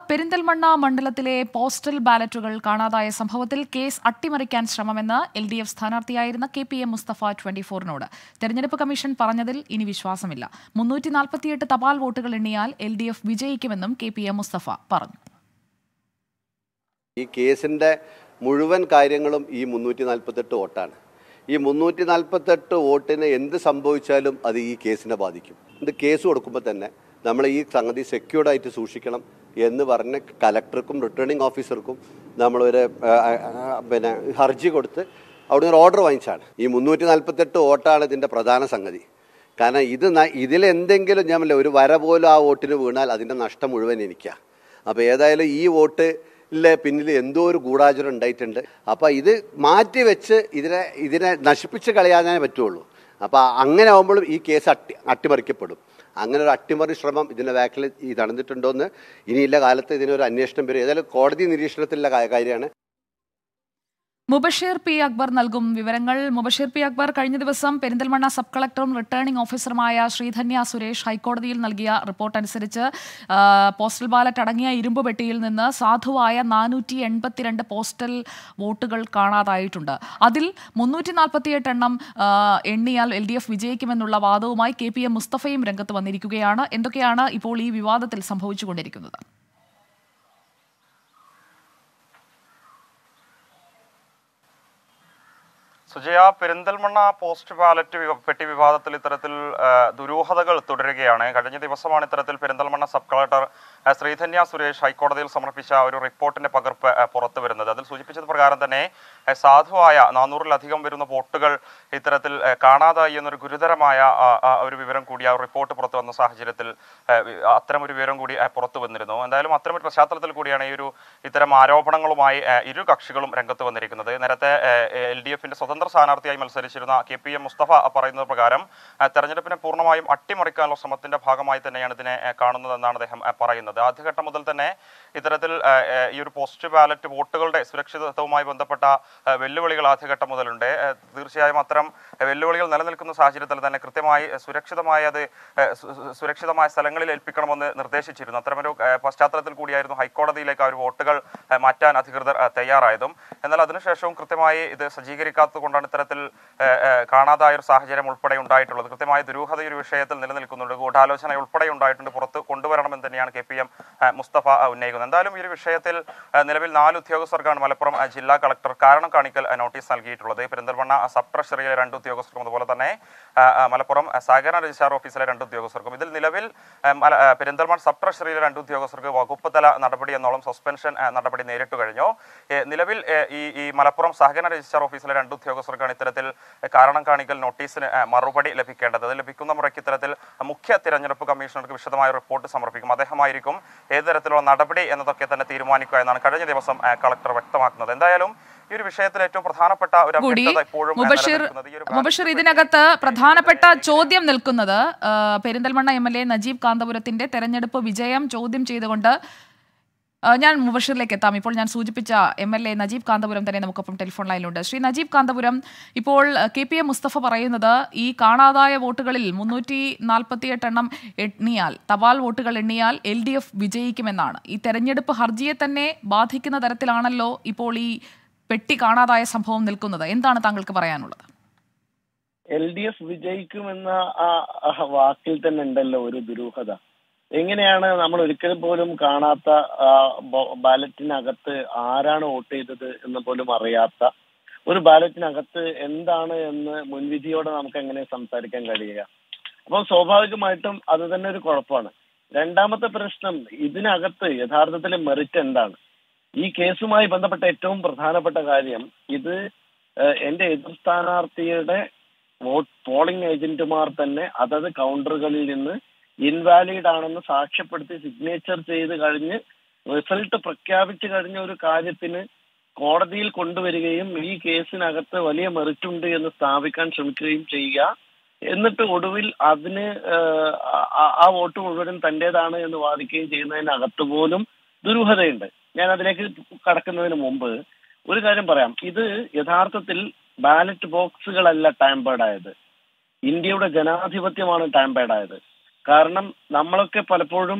പെരിന്തൽമണ്ണ മണ്ഡലത്തിലെ പോസ്റ്റൽ ബാലറ്റുകൾ കാണാതായ സംഭവത്തിൽ കേസ് അട്ടിമറിക്കാൻ ശ്രമമെന്ന് എൽ ഡി എഫ് സ്ഥാനാർത്ഥിയായിരുന്ന K P M Mustafa twenty ഫോറിനോട് തെരഞ്ഞെടുപ്പ് കമ്മീഷൻ പറഞ്ഞതിൽ ഇനി വിശ്വാസമില്ല മുന്നൂറ്റി നാൽപ്പത്തിയെട്ട് തപാൽ വോട്ടുകൾ എണ്ണിയാൽ എൽ ഡി എഫ് വിജയിക്കുമെന്നും കെ പി എം മുസ്തഫ പറഞ്ഞു ഈ കേസിൻ്റെ മുഴുവൻ കാര്യങ്ങളും ഈ മുന്നൂറ്റി നാൽപ്പത്തെട്ട് വോട്ടാണ് ഈ മുന്നൂറ്റി നാൽപ്പത്തെട്ട് വോട്ടിന് എന്ത് സംഭവിച്ചാലും അത് ഈ കേസിനെ ബാധിക്കും ഇത് കേസ് കൊടുക്കുമ്പോൾ തന്നെ നമ്മൾ ഈ സംഗതി സെക്യൂർഡ് ആയിട്ട് സൂക്ഷിക്കണം എന്ന് പറഞ്ഞ് കലക്ടർക്കും റിട്ടേണിംഗ് ഓഫീസർക്കും നമ്മളൊരു ആ, ആ, പിന്നെ ഹർജി കൊടുത്ത് അവിടെ ഒരു ഓർഡർ വാങ്ങിച്ചാണ് ഈ മുന്നൂറ്റി നാൽപ്പത്തെട്ട് വോട്ടാണ് ഇതിൻ്റെ പ്രധാന സംഗതി കാരണം ഇത് ന- ഇതിലെന്തെങ്കിലും ഞാൻ പറഞ്ഞില്ലേ, ഒരു വര പോലും ആ വോട്ടിന് വീണാൽ അതിൻ്റെ നഷ്ടം മുഴുവൻ എനിക്കാണ് അപ്പോൾ ഏതായാലും ഈ വോട്ടിലെ പിന്നിൽ എന്തോ ഒരു ഗൂഢാചരം ഉണ്ടായിട്ടുണ്ട് അപ്പോൾ ഇത് മാറ്റി വെച്ച് ഇതിനെ ഇതിനെ നശിപ്പിച്ച് കളയാനേ പറ്റുള്ളൂ അപ്പോൾ അങ്ങനെ ആകുമ്പോഴും ഈ കേസ് അട്ടി അട്ടിമറിക്കപ്പെടും അങ്ങനെ ഒരു അട്ടിമറി ശ്രമം ഇതിൻ്റെ ബാക്കിൽ ഈ നടന്നിട്ടുണ്ടോയെന്ന് ഇനിയില്ല കാലത്ത് ഇതിനൊരു അന്വേഷണം വരും ഏതായാലും കോടതി നിരീക്ഷണത്തിലുള്ള കാ- കാര്യമാണ് മുബഷീർ പി അക്ബർ നൽകും വിവരങ്ങൾ മുബഷീർ പി അക്ബർ കഴിഞ്ഞ ദിവസം പെരിന്തൽമണ്ണ സബ് കളക്ടറും റിട്ടേണിംഗ് ഓഫീസറുമായ ശ്രീധന്യ സുരേഷ് ഹൈക്കോടതിയിൽ നൽകിയ റിപ്പോർട്ട് അനുസരിച്ച് ആ, പോസ്റ്റൽ ബാലറ്റ് അടങ്ങിയ ഇരുമ്പ് പെട്ടിയിൽ നിന്ന് സാധുവായ നാനൂറ്റി എൺപത്തിരണ്ട് പോസ്റ്റൽ വോട്ടുകൾ കാണാതായിട്ടുണ്ട് അതിൽ മുന്നൂറ്റി നാൽപ്പത്തിയെട്ട് എണ്ണം ആ, എണ്ണിയാൽ എൽ ഡി എഫ് വിജയിക്കുമെന്നുള്ള വാദവുമായി കെ പി എം മുസ്തഫയും രംഗത്ത് വന്നിരിക്കുകയാണ് എന്തൊക്കെയാണ് ഇപ്പോൾ ഈ വിവാദത്തിൽ സംഭവിച്ചുകൊണ്ടിരിക്കുന്നത് സുജയ പെരിന്തൽമണ്ണ പോസ്റ്റ് ബാലറ്റ് വിവ- പെട്ടി വിവാദത്തിൽ ഇത്തരത്തിൽ ആ, ദുരൂഹതകൾ തുടരുകയാണ് കഴിഞ്ഞ ദിവസമാണ് ഇത്തരത്തിൽ പെരിന്തൽമണ്ണ സബ് കളക്ടർ ആ, ശ്രീധന്യ സുരേഷ് ഹൈക്കോടതിയിൽ സമർപ്പിച്ച ഒരു റിപ്പോർട്ടിന്റെ പകർപ്പ് ആ, പുറത്തു വരുന്നത് അതിൽ സൂചിപ്പിച്ചത് പ്രകാരം തന്നെ ആ, സാധുവായ നാനൂറിലധികം വരുന്ന വോട്ടുകൾ ഇത്തരത്തിൽ ആ, കാണാതായി എന്നൊരു ഗുരുതരമായ ആ, ആ, ഒരു വിവരം കൂടി ആ റിപ്പോർട്ട് പുറത്തു വന്ന സാഹചര്യത്തിൽ ആ, വി- അത്തരം ഒരു വിവരം കൂടി ആ, പുറത്തു വന്നിരുന്നു എന്തായാലും അത്തരം ഒരു പശ്ചാത്തലത്തിൽ കൂടിയാണ് ഈ ഒരു ഇത്തരം ആരോപണങ്ങളുമായി ആ, ഇരു കക്ഷികളും രംഗത്ത് വന്നിരിക്കുന്നത് നേരത്തെ എൽ ഡി എഫിന്റെ സ്വതന്ത്ര സ്ഥാനാർത്ഥിയായി മത്സരിച്ചിരുന്ന കെ പി എം മുസ്തഫ പറയുന്നത് പ്രകാരം ആ, തെരഞ്ഞെടുപ്പിനെ പൂർണ്ണമായും അട്ടിമറിക്കാനുള്ള ശ്രമത്തിന്റെ ഭാഗമായി തന്നെയാണ് ഇതിനെ ആ, കാണുന്നതെന്നാണ് അദ്ദേഹം ആ, പറയുന്നത് ആദ്യഘട്ടം മുതൽ തന്നെ ഇത്തരത്തിൽ ആ, ആ, ഈ ഒരു പോസ്റ്റ് ബാലറ്റ് വോട്ടുകളുടെ സുരക്ഷിതത്വവുമായി ബന്ധപ്പെട്ട ആ, വെല്ലുവിളികൾ ആദ്യഘട്ടം മുതലുണ്ട് ആ, തീർച്ചയായും അത്തരം വെല്ലുവിളികൾ നിലനിൽക്കുന്ന സാഹചര്യത്തിൽ തന്നെ കൃത്യമായി ആ, സുരക്ഷിതമായി അത് ആ, സു- സു- സുരക്ഷിതമായ സ്ഥലങ്ങളിൽ ഏൽപ്പിക്കണമെന്ന് നിർദ്ദേശിച്ചിരുന്നു അത്തരമൊരു ആ, പശ്ചാത്തലത്തിൽ കൂടിയായിരുന്നു ഹൈക്കോടതിയിലേക്ക് ആ ഒരു വോട്ടുകൾ ആ, മാറ്റാൻ അധികൃതർ ആ, തയ്യാറായതും എന്നാൽ അതിനുശേഷവും കൃത്യമായി ഇത് സജ്ജീകരിക്കാത്തത് കൊണ്ടാണ് ഇത്തരത്തിൽ ആ, ആ, കാണാതായ ഒരു സാഹചര്യം ഉൾപ്പെടെ ഉണ്ടായിട്ടുള്ളത് കൃത്യമായ ദുരൂഹത ഈ ഒരു വിഷയത്തിൽ നിലനിൽക്കുന്നുണ്ട് ഗൂഢാലോചന ഉൾപ്പെടെ ഉണ്ടായിട്ടുണ്ട് പുറത്ത് കൊണ്ടുവരണമെന്ന് തന്നെയാണ് കെ പി എം മുസ്തഫ ആ, ഉന്നയിക്കുന്നത് എന്തായാലും ഈ ഒരു വിഷയത്തിൽ ആ, നിലവിൽ നാല് ഉദ്യോഗസ്ഥർക്കാണ് മലപ്പുറം ആ, ജില്ലാ കളക്ടർ കാരണം കാണിക്കൽ ആ, നോട്ടീസ് നൽകിയിട്ടുള്ളത് പെരിന്തൽമണ്ണ സബ് ട്രഷറിയിലെ രണ്ട് ഉദ്യോഗസ്ഥർക്കും അതുപോലെ തന്നെ ആ, ആ, മലപ്പുറം ആ, സഹകരണ രജിസ്ട്രാർ ഓഫീസിലെ രണ്ട് ഉദ്യോഗസ്ഥർക്കും ഇതിൽ നിലവിൽ ആ, മല- ആ, പെരിന്തൽമണ്ണ സബ് ട്രഷറിയിലെ രണ്ട് ഉദ്യോഗസ്ഥർക്ക് വകുപ്പ് തല നടപടി എന്നോളം സസ്പെൻഷൻ ആ, നടപടി നേരിട്ട് കഴിഞ്ഞു ഏ, നിലവിൽ ഏ, ഈ ഈ മലപ്പുറം സഹകരണ രജിസ്ട്രാർ ഓഫീസിലെ രണ്ട് ഉദ്യോഗസ്ഥർക്കാണ് ഇത്തരത്തിൽ കാരണം കാണിക്കൽ നോട്ടീസിന് ആ, മറുപടി ലഭിക്കേണ്ടത് അത് ലഭിക്കുന്ന മുറയ്ക്ക് ഇത്തരത്തിൽ മുഖ്യ തിരഞ്ഞെടുപ്പ് കമ്മീഷണർക്ക് വിശദമായ റിപ്പോർട്ട് സമർപ്പിക്കും അദ്ദേഹമായിരിക്കും ഏത് തരത്തിലുള്ള നടപടി എന്നതൊക്കെ തന്നെ തീരുമാനിക്കുക എന്നാണ് കഴിഞ്ഞ ദിവസം ആ, കളക്ടർ വ്യക്തമാക്കുന്നത് എന്തായാലും ഈ ഒരു വിഷയത്തിൽ ഏറ്റവും പ്രധാനപ്പെട്ട ഒരു കൂടി അവ്യക്തത ഇപ്പോഴും ആ, മുബഷീർ നിലനിൽക്കുന്നത് ഈ ഒരു മുബഷീർ ഇതിനകത്ത് പ്രധാനപ്പെട്ട ചോദ്യം നിൽക്കുന്നത് ആ, Perinthalmanna M L A Najeeb കാന്തപുരത്തിന്റെ തെരഞ്ഞെടുപ്പ് വിജയം ചോദ്യം ചെയ്തുകൊണ്ട് ആ, ഞാൻ മുബഷീറിലേക്ക് എത്താം ഇപ്പോൾ ഞാൻ സൂചിപ്പിച്ച M L A Najeeb Kanthapuram തന്നെ നമുക്കൊപ്പം ടെലിഫോൺ ലൈനിലുണ്ട് ശ്രീ നജീബ് കാന്തപുരം ഇപ്പോൾ കെ പി എം മുസ്തഫ പറയുന്നത് ഈ കാണാതായ വോട്ടുകളിൽ മുന്നൂറ്റി നാൽപ്പത്തിയെട്ട് എണ്ണം എണ്ണിയാൽ തപാൽ വോട്ടുകൾ എണ്ണിയാൽ എൽ ഡി എഫ് വിജയിക്കുമെന്നാണ് ഈ തെരഞ്ഞെടുപ്പ് ഹർജിയെ തന്നെ ബാധിക്കുന്ന തരത്തിലാണല്ലോ ഇപ്പോൾ ഈ പെട്ടി കാണാതായ സംഭവം നിൽക്കുന്നത് എന്താണ് താങ്കൾക്ക് പറയാനുള്ളത് എൽ ഡി എഫ് വിജയിക്കുമെന്ന ആ ആ വാക്കിൽ തന്നെ ഉണ്ടല്ലോ ഒരു ദുരൂഹത എങ്ങനെയാണ് നമ്മൾ ഒരിക്കലും പോലും കാണാത്ത ആ, ബോ- ബാലറ്റിനകത്ത് ആരാണ് വോട്ട് ചെയ്തത് എന്ന് പോലും അറിയാത്ത ഒരു ബാലറ്റിനകത്ത് എന്താണ് എന്ന് മുൻവിധിയോടെ നമുക്ക് എങ്ങനെ സംസാരിക്കാൻ കഴിയുക അപ്പോൾ സ്വാഭാവികമായിട്ടും അത് തന്നെ ഒരു കുഴപ്പമാണ് രണ്ടാമത്തെ പ്രശ്നം ഇതിനകത്ത് യഥാർത്ഥത്തിൽ മെറിറ്റ് എന്താണ് ഈ കേസുമായി ബന്ധപ്പെട്ട ഏറ്റവും പ്രധാനപ്പെട്ട കാര്യം ഇത് ഏഹ്, എന്റെ എതിർ സ്ഥാനാർത്ഥിയുടെ വോട്ട് പോളിംഗ് ഏജന്റുമാർ തന്നെ അതത് കൗണ്ടറുകളിൽ നിന്ന് ഇൻവാലിഡ് ആണെന്ന് സാക്ഷ്യപ്പെടുത്തി സിഗ്നേച്ചർ ചെയ്ത് കഴിഞ്ഞ് റിസൾട്ട് പ്രഖ്യാപിച്ചു കഴിഞ്ഞ ഒരു കാര്യത്തിന് കോടതിയിൽ കൊണ്ടുവരികയും ഈ കേസിനകത്ത് വലിയ മെറിറ്റ് ഉണ്ട് എന്ന് സ്ഥാപിക്കാൻ ശ്രമിക്കുകയും ചെയ്യുക എന്നിട്ട് ഒടുവിൽ അതിന് ഏഹ്, ആ- ആ വോട്ട് മുഴുവനും തന്റേതാണ് എന്ന് വാദിക്കുകയും ചെയ്യുന്നതിനകത്ത് പോലും ദുരൂഹതയുണ്ട് ഞാൻ അതിലേക്ക് കടക്കുന്നതിന് മുമ്പ് ഒരു കാര്യം പറയാം ഇത് യഥാർത്ഥത്തിൽ ബാലറ്റ് ബോക്സുകളല്ല ടാമ്പേർഡ് ആയത് ഇന്ത്യയുടെ ജനാധിപത്യമാണ് ടാമ്പേർഡ് ആയത് കാരണം നമ്മളൊക്കെ പലപ്പോഴും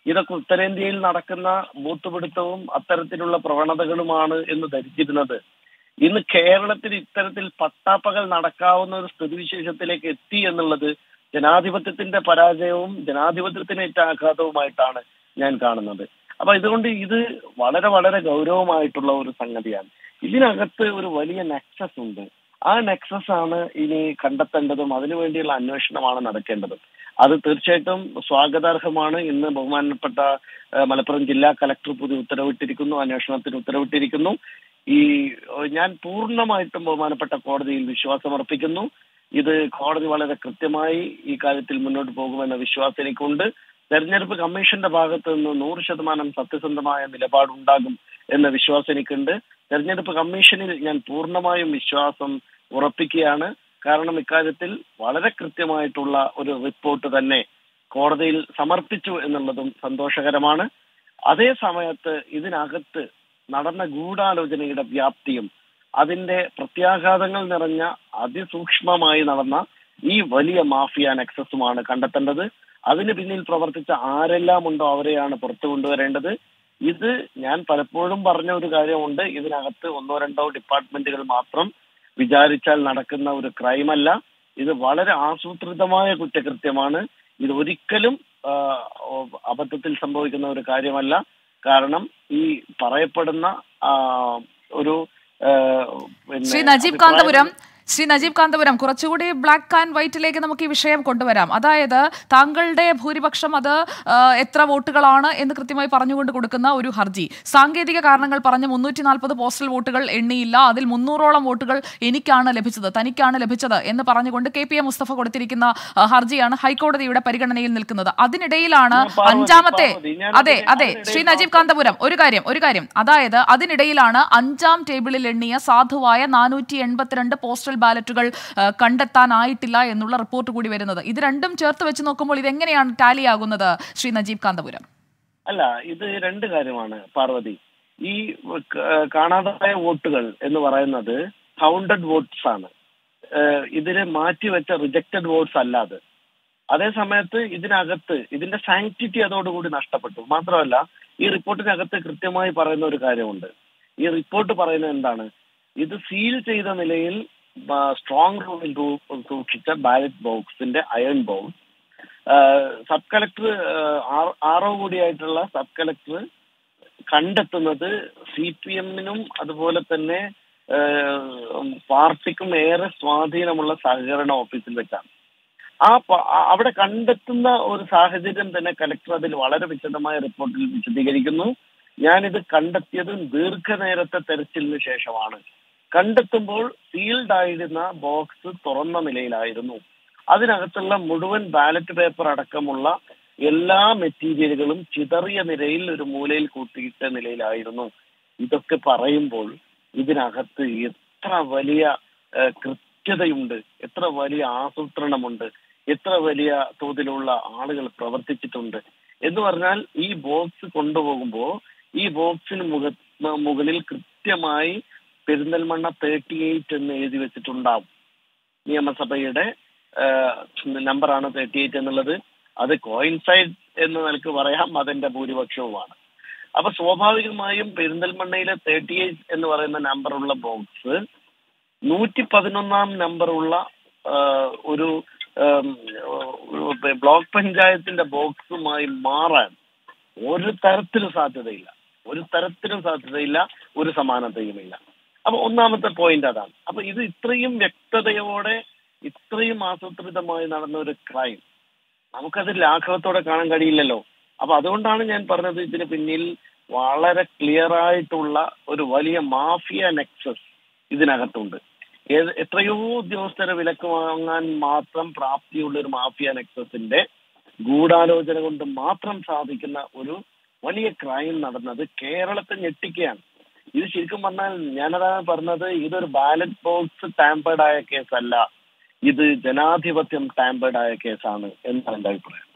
ഇതൊക്കെ ഉത്തരേന്ത്യയിൽ നടക്കുന്ന ബൂത്ത് പിടുത്തവും അത്തരത്തിലുള്ള പ്രവണതകളുമാണ് എന്ന് ധരിച്ചിരുന്നത് ഇന്ന് കേരളത്തിൽ ഇത്തരത്തിൽ പട്ടാപ്പകൽ നടക്കാവുന്ന ഒരു സ്ഥിതിവിശേഷത്തിലേക്ക് എത്തി എന്നുള്ളത് ജനാധിപത്യത്തിന്റെ പരാജയവും ജനാധിപത്യത്തിനേറ്റ ആഘാതവുമായിട്ടാണ് ഞാൻ കാണുന്നത് അപ്പൊ ഇതുകൊണ്ട് ഇത് വളരെ വളരെ ഗൗരവമായിട്ടുള്ള ഒരു സംഗതിയാണ് ഇതിനകത്ത് ഒരു വലിയ നെക്സസ് ഉണ്ട് ആ നെക്സസ് ആണ് ഇനി കണ്ടെത്തേണ്ടതും അതിനുവേണ്ടിയുള്ള അന്വേഷണമാണ് നടക്കേണ്ടത് അത് തീർച്ചയായിട്ടും സ്വാഗതാർഹമാണ് ഇന്ന് ബഹുമാനപ്പെട്ട ഏഹ്, മലപ്പുറം ജില്ലാ കലക്ടർ പുതിയ ഉത്തരവിട്ടിരിക്കുന്നു അന്വേഷണത്തിന് ഉത്തരവിട്ടിരിക്കുന്നു ഈ ഏഹ്, ഞാൻ പൂർണ്ണമായിട്ടും ബഹുമാനപ്പെട്ട കോടതിയിൽ വിശ്വാസമർപ്പിക്കുന്നു ഇത് കോടതി വളരെ കൃത്യമായി ഈ കാര്യത്തിൽ മുന്നോട്ട് പോകുമെന്ന വിശ്വാസം എനിക്കുണ്ട് തെരഞ്ഞെടുപ്പ് കമ്മീഷന്റെ ഭാഗത്ത് നിന്ന് നൂറ് ശതമാനം സത്യസന്ധമായ നിലപാടുണ്ടാകും എന്ന വിശ്വാസം എനിക്കുണ്ട് തെരഞ്ഞെടുപ്പ് കമ്മീഷനിൽ ഞാൻ പൂർണ്ണമായും വിശ്വാസം ഉറപ്പിക്കുകയാണ് കാരണം ഇക്കാര്യത്തിൽ വളരെ കൃത്യമായിട്ടുള്ള ഒരു റിപ്പോർട്ട് തന്നെ കോടതിയിൽ സമർപ്പിച്ചു എന്നുള്ളതും സന്തോഷകരമാണ് അതേ സമയത്ത് ഇതിനകത്ത് നടന്ന ഗൂഢാലോചനയുടെ വ്യാപ്തിയും അതിന്റെ പ്രത്യാഘാതങ്ങൾ നിറഞ്ഞ അതിസൂക്ഷ്മമായി നടന്ന ഈ വലിയ മാഫിയ നെക്സസുമാണ് കണ്ടെത്തേണ്ടത് അതിന് പിന്നിൽ പ്രവർത്തിച്ച ആരെല്ലാം ഉണ്ടോ അവരെയാണ് പുറത്തു കൊണ്ടുവരേണ്ടത് ഇത് ഞാൻ പലപ്പോഴും പറഞ്ഞ ഒരു കാര്യമുണ്ട് ഇതിനകത്ത് ഒന്നോ രണ്ടോ ഡിപ്പാർട്ട്മെന്റുകൾ മാത്രം വിചാരിച്ചാൽ നടക്കുന്ന ഒരു ക്രൈമല്ല ഇത് വളരെ ആസൂത്രിതമായ കുറ്റകൃത്യമാണ് ഇത് ഒരിക്കലും ആ, അബദ്ധത്തിൽ സംഭവിക്കുന്ന ഒരു കാര്യമല്ല കാരണം ഈ പറയപ്പെടുന്ന ആ, ഒരു ആ, പിന്നെ ശ്രീ നജീബ് അഭിപ്രായം- കാന്തപുരം ശ്രീ നജീബ് കാന്തപുരം കുറച്ചുകൂടി ബ്ലാക്ക് ആൻഡ് വൈറ്റിലേക്ക് നമുക്ക് ഈ വിഷയം കൊണ്ടുവരാം അതായത് താങ്കളുടെ ഭൂരിപക്ഷം അത് ആ, എത്ര വോട്ടുകളാണ് എന്ന് കൃത്യമായി പറഞ്ഞുകൊണ്ട് കൊടുക്കുന്ന ഒരു ഹർജി സാങ്കേതിക കാരണങ്ങൾ പറഞ്ഞ് മുന്നൂറ്റി നാൽപ്പത് പോസ്റ്റൽ വോട്ടുകൾ എണ്ണിയില്ല അതിൽ മുന്നൂറോളം വോട്ടുകൾ എനിക്കാണ് ലഭിച്ചത് തനിക്കാണ് ലഭിച്ചത് എന്ന് പറഞ്ഞുകൊണ്ട് കെ പി എ മുസ്തഫ കൊടുത്തിരിക്കുന്ന ആ, ഹർജിയാണ് ഹൈക്കോടതിയുടെ പരിഗണനയിൽ നിൽക്കുന്നത് അതിനിടയിലാണ് ഞാൻ പാർവതി, അഞ്ചാമത്തെ പാർവതി, ഞാൻ അതെ അതിന് അതെ അതിനിടയിൽ ശ്രീ നജീബ് കാന്തപുരം ഒരു കാര്യം ഒരു കാര്യം അതായത് അതിനിടയിലാണ് അഞ്ചാം ടേബിളിൽ എണ്ണിയ സാധുവായ നാനൂറ്റി എൺപത്തിരണ്ട് പോസ്റ്റൽ ബാലറ്റുകൾ ആ, കണ്ടെത്താനായിട്ടില്ല എന്നുള്ള റിപ്പോർട്ട് കൂടി വരുന്നത് ഇത് രണ്ടും ചേർത്ത് വെച്ച് നോക്കുമ്പോൾ ഇതെങ്ങനെയാണ് ടാലി ആകുന്നത് ശ്രീ നജീബ് കാന്തപുരം അല്ല ഇത് രണ്ട് കാര്യമാണ് പാർവതി ഈ ക- കാണാതായ വോട്ടുകൾ എന്ന് പറയുന്നത് കൗണ്ടഡ് വോട്ട്സ് ആണ് ഏഹ് ഇതിന് മാറ്റിവെച്ച റിജക്റ്റഡ് വോട്ട്സ് അല്ലാതെ അതേ സമയത്ത് ഇതിനകത്ത് ഇതിന്റെ സാങ്ക്ടിറ്റി അതോടുകൂടി നഷ്ടപ്പെട്ടു മാത്രമല്ല ഈ റിപ്പോർട്ടിനകത്ത് കൃത്യമായി പറയുന്ന ഒരു കാര്യമുണ്ട് ഈ റിപ്പോർട്ട് പറയുന്നത് എന്താണ് ഇത് സീൽ ചെയ്ത നിലയിൽ സ്ട്രോങ് റൂമിൽ സൂക്ഷിച്ച ബാലറ്റ് ബോക്സിന്റെ അയൺ ബോക്സ് സബ് കളക്ടർ ആറോ കൂടിയായിട്ടുള്ള സബ് കളക്ടർ കണ്ടെത്തുന്നത് സി പി എമ്മിനും അതുപോലെ തന്നെ ഏഹ്, പാർട്ടിക്കും ഏറെ സ്വാധീനമുള്ള സഹകരണ ഓഫീസിൽ വെച്ചാണ് ആ പ- ആ- അവിടെ കണ്ടെത്തുന്ന ഒരു സാഹചര്യം തന്നെ കലക്ടർ അതിൽ വളരെ വിശദമായ റിപ്പോർട്ടിൽ വിശദീകരിക്കുന്നു ഞാനിത് കണ്ടെത്തിയത് ദീർഘനേരത്തെ തെരച്ചിലിന് ശേഷമാണ് കണ്ടെത്തുമ്പോൾ സീൽഡ് ആയിരുന്ന ബോക്സ് തുറന്ന നിലയിലായിരുന്നു അതിനകത്തുള്ള മുഴുവൻ ബാലറ്റ് പേപ്പർ അടക്കമുള്ള എല്ലാ മെറ്റീരിയലുകളും ചിതറിയ നിലയിൽ ഒരു മൂലയിൽ കൂട്ടിയിട്ട നിലയിലായിരുന്നു ഇതൊക്കെ പറയുമ്പോൾ ഇതിനകത്ത് എത്ര വലിയ ഏഹ്, കൃത്യതയുണ്ട് എത്ര വലിയ ആസൂത്രണമുണ്ട് എത്ര വലിയ തോതിലുള്ള ആളുകൾ പ്രവർത്തിച്ചിട്ടുണ്ട് എന്ന് പറഞ്ഞാൽ ഈ ബോക്സ് കൊണ്ടുപോകുമ്പോൾ ഈ ബോക്സിന് മുഖ മുകളിൽ കൃത്യമായി പെരിന്തൽമണ്ണ തേർട്ടി എയ്റ്റ് എന്ന് എഴുതി വെച്ചിട്ടുണ്ടാവും നിയമസഭയുടെ നമ്പറാണ് തേർട്ടി എയ്റ്റ് എന്നുള്ളത് അത് കോയിൻസൈഡ് എന്ന് നിലക്ക് പറയാം അതിന്റെ ഭൂരിപക്ഷവുമാണ് അപ്പൊ സ്വാഭാവികമായും പെരിന്തൽമണ്ണയിലെ തേർട്ടി എയ്റ്റ് എന്ന് പറയുന്ന നമ്പറുള്ള ബോക്സ് നൂറ്റി പതിനൊന്നാം നമ്പറുള്ള ആ, ഒരു ഉം, ഉം, ബ്ലോക്ക് പഞ്ചായത്തിന്റെ ബോക്സുമായി മാറാൻ ഒരു തരത്തിലും സാധ്യതയില്ല ഒരു തരത്തിലും സാധ്യതയില്ല ഒരു സമാനതയുമില്ല അപ്പൊ ഒന്നാമത്തെ പോയിന്റ് അതാണ് അപ്പൊ ഇത് ഇത്രയും വ്യക്തതയോടെ ഇത്രയും ആസൂത്രിതമായി നടന്ന ഒരു ക്രൈം നമുക്കത് ലാഘവത്തോടെ കാണാൻ കഴിയില്ലല്ലോ അപ്പൊ അതുകൊണ്ടാണ് ഞാൻ പറഞ്ഞത് ഇതിന് പിന്നിൽ വളരെ ക്ലിയർ ആയിട്ടുള്ള ഒരു വലിയ മാഫിയ നെക്സസ് ഇതിനകത്തുണ്ട് ഏത് എത്രയോ ഉദ്യോഗസ്ഥരെ വിലക്ക് വാങ്ങാൻ മാത്രം പ്രാപ്തിയുള്ള ഒരു മാഫിയ നെക്സസിന്റെ ഗൂഢാലോചന കൊണ്ട് മാത്രം സാധിക്കുന്ന ഒരു വലിയ ക്രൈം നടന്നത് കേരളത്തെ ഞെട്ടിക്കുകയാണ് ഇത് ശരിക്കും പറഞ്ഞാൽ ഞാനതാണ് പറഞ്ഞത് ഇതൊരു ബാലറ്റ് ബോക്സ് ടാമ്പേർഡ് ആയ കേസല്ല ഇത് ജനാധിപത്യം ടാമ്പേർഡ് ആയ കേസാണ് എന്നാണ് എന്റെ അഭിപ്രായം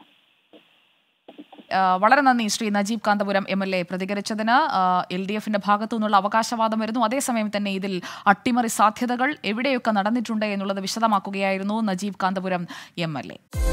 ആ, വളരെ നന്ദി Sree Najeeb Kanthapuram M L A പ്രതികരിച്ചതിന് എൽ ഡി എഫിന്റെ ഭാഗത്തു നിന്നുള്ള അവകാശവാദം വരുന്നു അതേസമയം തന്നെ ഇതിൽ അട്ടിമറി സാധ്യതകൾ എവിടെയൊക്കെ നടന്നിട്ടുണ്ട് എന്നുള്ളത് വിശദമാക്കുകയായിരുന്നു Najeeb Kanthapuram M L A